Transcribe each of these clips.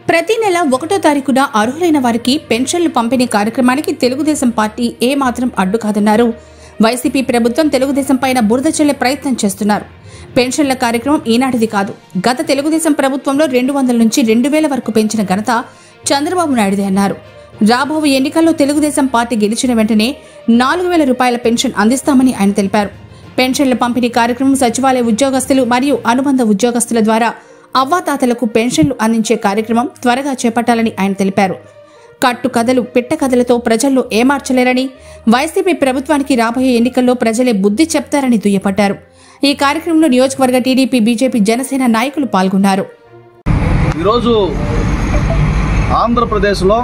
ప్రతి నెల ఒకటో తారీఖున అర్హులైన వారికి పెన్షన్లు పంపిణీ కార్యక్రమానికి తెలుగుదేశం పార్టీ ఏమాత్రం అడ్డు కాదన్నారు వైసీపీ ప్రభుత్వం తెలుగుదేశం పైన బురద చల్లే ప్రయత్నం చేస్తున్నారు పెన్షన్ల కార్యక్రమం ఈనాటిది కాదు గత తెలుగుదేశం ప్రభుత్వంలో రెండు వందల నుంచి రెండు వేల వరకు పెంచిన ఘనత చంద్రబాబు నాయుడుదే అన్నారు రాబోవు ఎన్నికల్లో తెలుగుదేశం పార్టీ గెలిచిన వెంటనే నాలుగు వేల రూపాయల పెన్షన్ అందిస్తామని ఆయన తెలిపారు పెన్షన్ల పంపిణీ కార్యక్రమం సచివాలయ ఉద్యోగస్తులు మరియు అనుబంధ ఉద్యోగస్తుల ద్వారా అవ్వాతాతలకు పెన్షన్లు అందించే కార్యక్రమం త్వరగా చేపట్టాలని ఆయన తెలిపారు కట్టు కథలు పిట్ట కథలతో ప్రజల్లో ఏమార్చలేరని వైసీపీ ప్రభుత్వానికి రాబోయే ఎన్నికల్లో ప్రజలే బుద్ధి చెప్తారని దుయ్యపట్టారు ఈ కార్యక్రమంలో నియోజకవర్గ టీడీపీ బీజేపీ జనసేన నాయకులు పాల్గొన్నారు ఈరోజు ఆంధ్రప్రదేశ్లో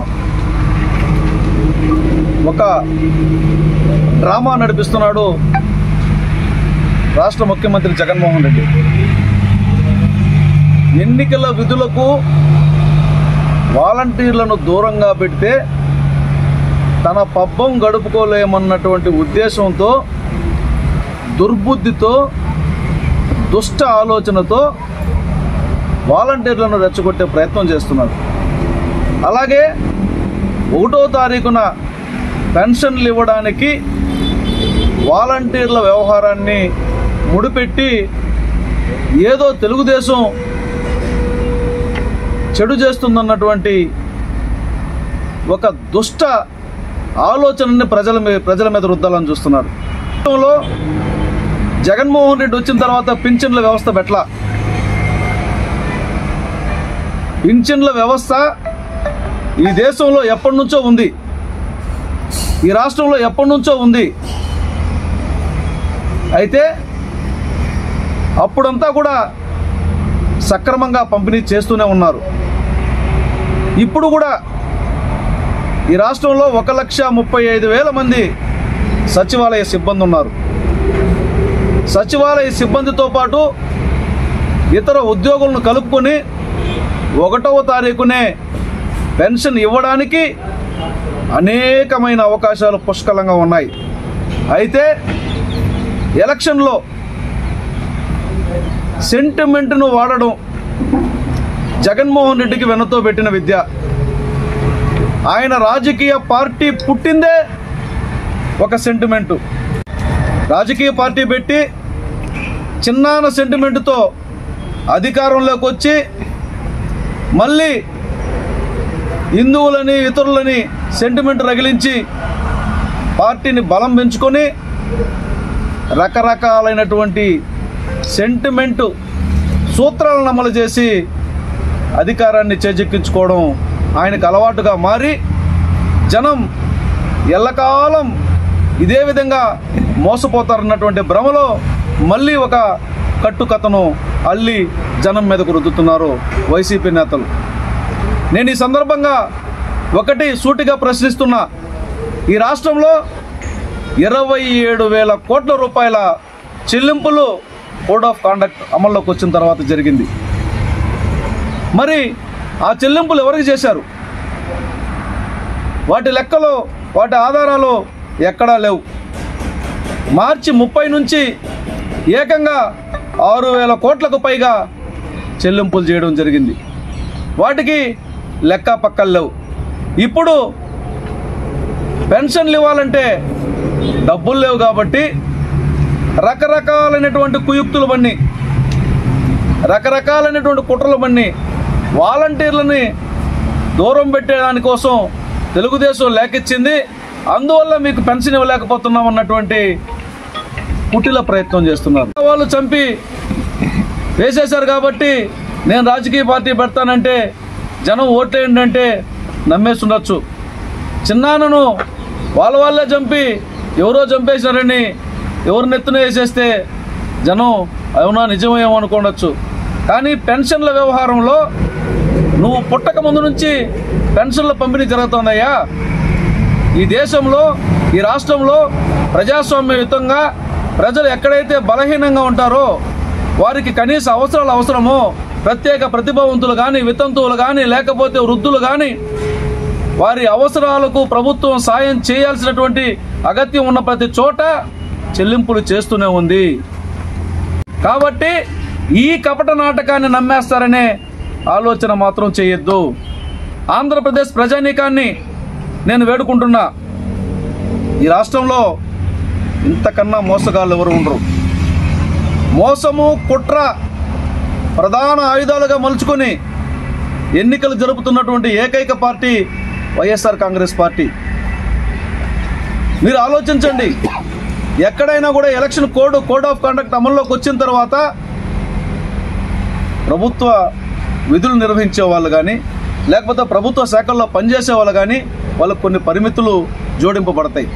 ఒక డ్రామా నడిపిస్తున్నాడు రాష్ట్ర ముఖ్యమంత్రి జగన్మోహన్ రెడ్డి ఎన్నికల విధులకు వాలంటీర్లను దూరంగా పెడితే తన పబ్బం గడుపుకోలేమన్నటువంటి ఉద్దేశంతో దుర్బుద్ధితో దుష్ట ఆలోచనతో వాలంటీర్లను రెచ్చగొట్టే ప్రయత్నం చేస్తున్నారు అలాగే ఒకటో తారీఖున పెన్షన్లు ఇవ్వడానికి వాలంటీర్ల వ్యవహారాన్ని ముడిపెట్టి ఏదో తెలుగుదేశం చెడు చేస్తుందన్నటువంటి ఒక దుష్ట ఆలోచనని ప్రజల మీద ప్రజల మీద రుద్దాలని చూస్తున్నారు గతంలో జగన్మోహన్ రెడ్డి వచ్చిన తర్వాత పింఛన్ల వ్యవస్థ పెట్ల పింఛన్ల వ్యవస్థ ఈ దేశంలో ఎప్పటి నుంచో ఉంది ఈ రాష్ట్రంలో ఎప్పటి నుంచో ఉంది అయితే అప్పుడంతా కూడా సక్రమంగా పంపిణీ చేస్తూనే ఉన్నారు ఇప్పుడు కూడా ఈ రాష్ట్రంలో ఒక లక్ష ముప్పై ఐదు వేల మంది సచివాలయ సిబ్బంది ఉన్నారు సచివాలయ సిబ్బందితో పాటు ఇతర ఉద్యోగులను కలుపుకొని ఒకటవ తారీఖునే పెన్షన్ ఇవ్వడానికి అనేకమైన అవకాశాలు పుష్కలంగా ఉన్నాయి అయితే ఎలక్షన్లో సెంటిమెంట్ను వాడడం జగన్మోహన్ రెడ్డికి వెనతో పెట్టిన విద్య ఆయన రాజకీయ పార్టీ పుట్టిందే ఒక సెంటిమెంటు రాజకీయ పార్టీ పెట్టి చిన్నాన సెంటిమెంటుతో అధికారంలోకి వచ్చి మళ్ళీ హిందువులని ఇతరులని సెంటిమెంట్ రగిలించి పార్టీని బలం పెంచుకొని రకరకాలైనటువంటి సెంటిమెంటు సూత్రాలను అమలు చేసి అధికారాన్ని చేజెక్కించుకోవడం ఆయనకు అలవాటుగా మారి జనం ఎల్లకాలం ఇదే విధంగా మోసపోతారన్నటువంటి భ్రమలో మళ్ళీ ఒక కట్టుకథను అల్లి జనం మీదకు రుద్దుతున్నారు వైసీపీ నేతలు నేను ఈ సందర్భంగా ఒకటి సూటిగా ప్రశ్నిస్తున్నా ఈ రాష్ట్రంలో ఇరవై ఏడు వేల కోట్ల రూపాయల చెల్లింపులు కోడ్ ఆఫ్ కాండక్ట్ అమల్లోకి వచ్చిన తర్వాత జరిగింది మరి ఆ చెల్లింపులు ఎవరికి చేశారు వాటి లెక్కలు వాటి ఆధారాలు ఎక్కడా లేవు మార్చి ముప్పై నుంచి ఏకంగా ఆరు వేల కోట్లకు పైగా చెల్లింపులు చేయడం జరిగింది వాటికి లెక్క పక్కలు లేవు ఇప్పుడు పెన్షన్లు ఇవ్వాలంటే డబ్బులు లేవు కాబట్టి రకరకాలైనటువంటి కుయుక్తులు బన్ని రకరకాలైనటువంటి కుట్రలు బన్ని వాలంటీర్లని దూరం పెట్టేదానికోసం తెలుగుదేశం లేకిచ్చింది అందువల్ల మీకు పెన్షన్ ఇవ్వలేకపోతున్నాం అన్నటువంటి కుటిల ప్రయత్నం చేస్తున్నారు వాళ్ళు చంపి వేసేశారు కాబట్టి నేను రాజకీయ పార్టీ పెడతానంటే జనం ఓట్లేయండి అంటే నమ్మేస్తుండొచ్చు చిన్నాన్నను వాళ్ళ వాళ్ళే చంపి ఎవరో చంపేశారని ఎవరు నెత్తున వేసేస్తే జనం అవునా నిజమేమో అనుకోండొచ్చు కానీ పెన్షన్ల వ్యవహారంలో నువ్వు పుట్టక ముందు నుంచి పెన్షన్ల పంపిణీ జరుగుతుందయ్యా ఈ దేశంలో ఈ రాష్ట్రంలో ప్రజాస్వామ్యయుతంగా ప్రజలు ఎక్కడైతే బలహీనంగా ఉంటారో వారికి కనీస అవసరాలు అవసరమో ప్రత్యేక ప్రతిభావంతులు కానీ వితంతువులు కానీ లేకపోతే వృద్ధులు కానీ వారి అవసరాలకు ప్రభుత్వం సాయం చేయాల్సినటువంటి అగత్యం ఉన్న ప్రతి చోట చెల్లింపులు చేస్తూనే ఉంది కాబట్టి ఈ కపట నాటకాన్ని నమ్మేస్తారనే ఆలోచన మాత్రం చేయొద్దు ఆంధ్రప్రదేశ్ ప్రజానీకాన్ని నేను వేడుకుంటున్నా ఈ రాష్ట్రంలో ఇంతకన్నా మోసగాళ్ళు ఎవరు ఉండరు మోసము కుట్ర ప్రధాన ఆయుధాలుగా మలుచుకొని ఎన్నికలు జరుపుతున్నటువంటి ఏకైక పార్టీ వైఎస్ఆర్ కాంగ్రెస్ పార్టీ మీరు ఆలోచించండి ఎక్కడైనా కూడా election code code of conduct అమల్లోకి వచ్చిన తర్వాత ప్రభుత్వ విధులు నిర్వహించే వాళ్ళు కానీ లేకపోతే ప్రభుత్వ శాఖల్లో పనిచేసే వాళ్ళు కానీ వాళ్ళకు కొన్ని పరిమితులు జోడింపబడతాయి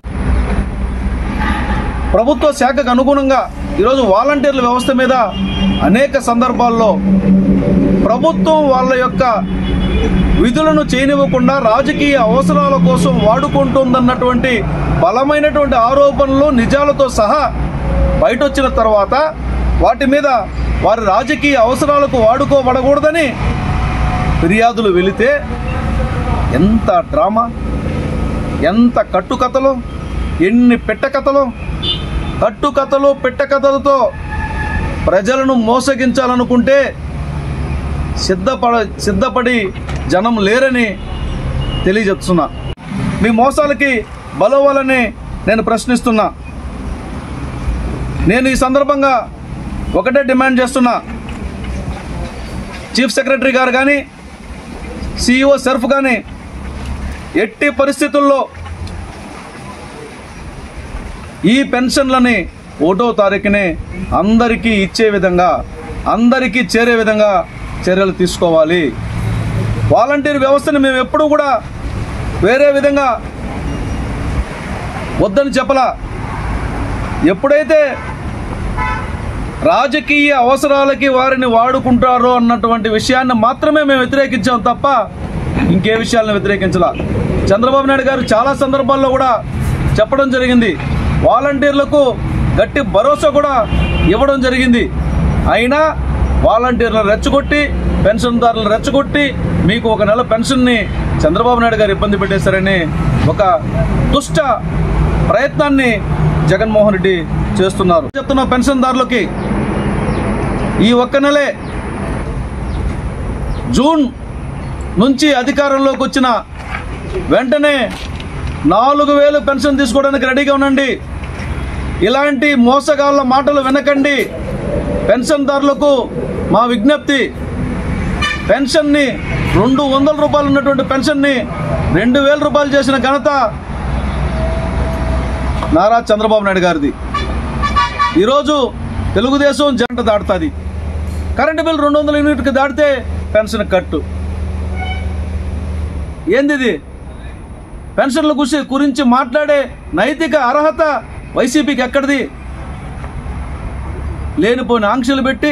ప్రభుత్వ శాఖకు అనుగుణంగా ఈరోజు వాలంటీర్ల వ్యవస్థ మీద అనేక సందర్భాల్లో ప్రభుత్వం వాళ్ళ యొక్క విధులను చేయనివ్వకుండా రాజకీయ అవసరాల కోసం వాడుకుంటుందన్నటువంటి బలమైనటువంటి ఆరోపణలు నిజాలతో సహా బయటొచ్చిన తర్వాత వాటి మీద వారి రాజకీయ అవసరాలకు వాడుకోబడకూడదని ఫిర్యాదులు వెళితే ఎంత డ్రామా ఎంత కట్టుకథలు ఎన్ని పెట్టకథలు కట్టుకథలు పెట్టకథలతో ప్రజలను మోసగించాలనుకుంటే సిద్ధపడ సిద్ధపడి జనం లేరని తెలియజేస్తున్నా మీ మోసాలకి బలవాలని నేను ప్రశ్నిస్తున్నా నేను ఈ సందర్భంగా ఒకటే డిమాండ్ చేస్తున్నా చీఫ్ సెక్రటరీ గారు కానీ సిఇఓ సెర్ఫ్ కానీ ఎట్టి పరిస్థితుల్లో ఈ పెన్షన్లని ఒకటో తారీఖునే అందరికీ ఇచ్చే విధంగా అందరికీ చేరే విధంగా చర్యలు తీసుకోవాలి వాలంటీర్ వ్యవస్థని మేము ఎప్పుడూ కూడా వేరే విధంగా వద్దని చెప్పలా ఎప్పుడైతే రాజకీయ అవసరాలకి వారిని వాడుకుంటారో అన్నటువంటి విషయాన్ని మాత్రమే మేము వ్యతిరేకించాం తప్ప ఇంకే విషయాలను వ్యతిరేకించలా చంద్రబాబు నాయుడు గారు చాలా సందర్భాల్లో కూడా చెప్పడం జరిగింది వాలంటీర్లకు గట్టి భరోసా కూడా ఇవ్వడం జరిగింది అయినా వాలంటీర్లను రెచ్చగొట్టి పెన్షన్దారులను రెచ్చగొట్టి మీకు ఒక నెల పెన్షన్ని చంద్రబాబు నాయుడు గారు ఇబ్బంది పెట్టేశారని ఒక దుష్ట ప్రయత్నాన్ని జగన్మోహన్ రెడ్డి చేస్తున్నారు చెప్తున్న పెన్షన్దారులకి ఈ ఒక్క నెలే జూన్ నుంచి అధికారంలోకి వచ్చిన వెంటనే నాలుగు వేలు పెన్షన్ తీసుకోవడానికి రెడీగా ఉండండి ఇలాంటి మోసగాళ్ళ మాటలు వినకండి పెన్షన్దారులకు మా విజ్ఞప్తి పెన్షన్ని రెండు వందల రూపాయలు ఉన్నటువంటి పెన్షన్ని రెండు వేల రూపాయలు చేసిన ఘనత నారా చంద్రబాబు నాయుడు గారిది ఈరోజు తెలుగుదేశం జంట దాటుతుంది కరెంటు బిల్ రెండు వందల యూనిట్కి దాటితే పెన్షన్ కట్టు ఏంది ఇది పెన్షన్ల గురించి గురించి మాట్లాడే నైతిక అర్హత వైసీపీకి ఎక్కడిది లేనిపోయిన ఆంక్షలు పెట్టి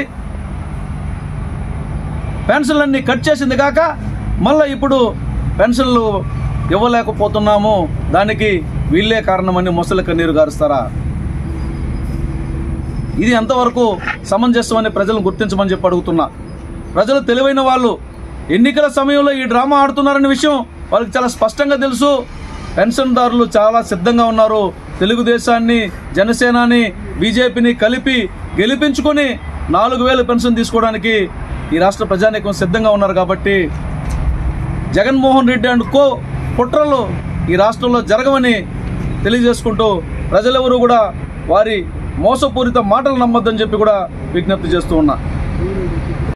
పెన్షన్లన్నీ కట్ చేసింది కాక మళ్ళీ ఇప్పుడు పెన్షన్లు ఇవ్వలేకపోతున్నాము దానికి వీళ్ళే కారణమని ముసలి కన్నీరు గారుస్తారా ఇది ఎంతవరకు సమంజసమని ప్రజలను గుర్తించమని చెప్పి అడుగుతున్నా ప్రజలు తెలివైన వాళ్ళు ఎన్నికల సమయంలో ఈ డ్రామా ఆడుతున్నారనే విషయం వాళ్ళకి చాలా స్పష్టంగా తెలుసు పెన్షన్దారులు చాలా సిద్ధంగా ఉన్నారు తెలుగుదేశాన్ని జనసేనాని బీజేపీని కలిపి గెలిపించుకొని నాలుగు వేలు పెన్షన్ తీసుకోవడానికి ఈ రాష్ట్ర ప్రజానీకం సిద్ధంగా ఉన్నారు కాబట్టి జగన్మోహన్ రెడ్డి అండ్ కో కుట్రలు ఈ రాష్ట్రంలో జరగవని తెలియజేసుకుంటూ ప్రజలెవరూ కూడా వారి మోసపూరిత మాటలు నమ్మొద్దని చెప్పి కూడా విజ్ఞప్తి చేస్తూ ఉన్నా